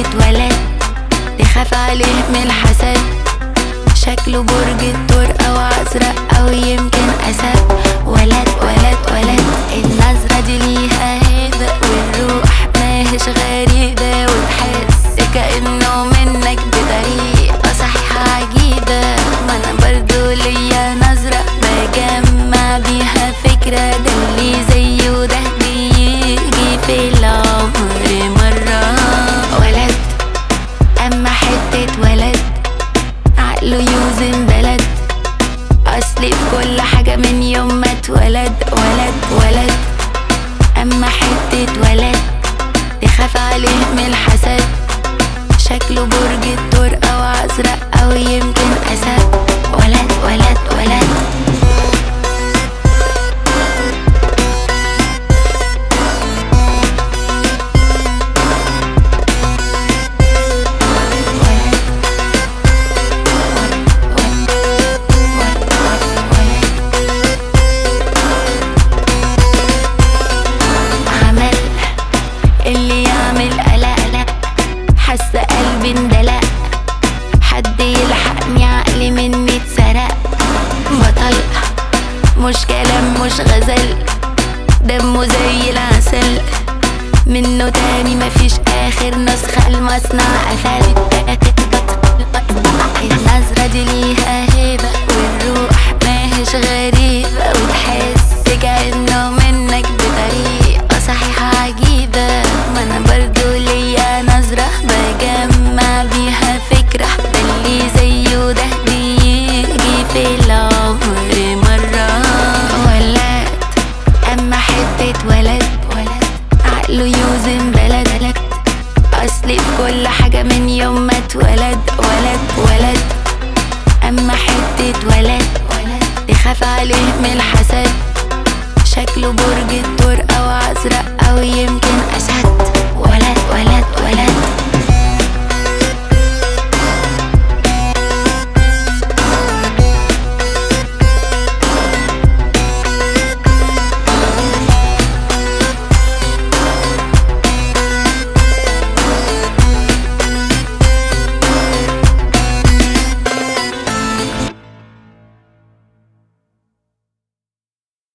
اتولد تخاف عليه من الحسد شكله برج الثور او ازرق او يمكن اسد ولد ولد ولد النظرة دي ليها هيبة والروح ماهيش غريبة وتحس كأنه منك بطريقة صحيحة عجيبة ما انا برضو ليا نظرة بجمع بيها فكرة ده اللي زيه ده بيجي في العمر مرة ولد اما حتة ولد عقله يوزن بلد اصلي في كل حاجة من يوم ما اتولد ولد ولد اما حتة ولد تخاف عليه من الحسد شكله برج الثور او ازرق او يمكن اسد ولد ولد ولد عمل اللي يعمل قلق لا حاسه قلبي اندلق حد يلحقني عقلي مني اتسرق بطل مش كلام مش غزل دمه زي العسل منه تاني مفيش اخر نسخة المصنع قفل النظرة دي ليها هيبة والروح ماهيش غريبة وتحس كأنه منك بطريقة صحيحة عجيبة ما انا برضو ليا نظرة بجمع بيها فكرة ده اللي زيه ده بيجي في العمر مرة ولد اما حتة ولد ولد عقله يوزن بلد بلد اصلي في كل حاجة من يوم ما اتولد ولد ولد اما حتة ولد ولد تخاف عليه من الحسد شكله برج الثور او ازرق او يمكن اسد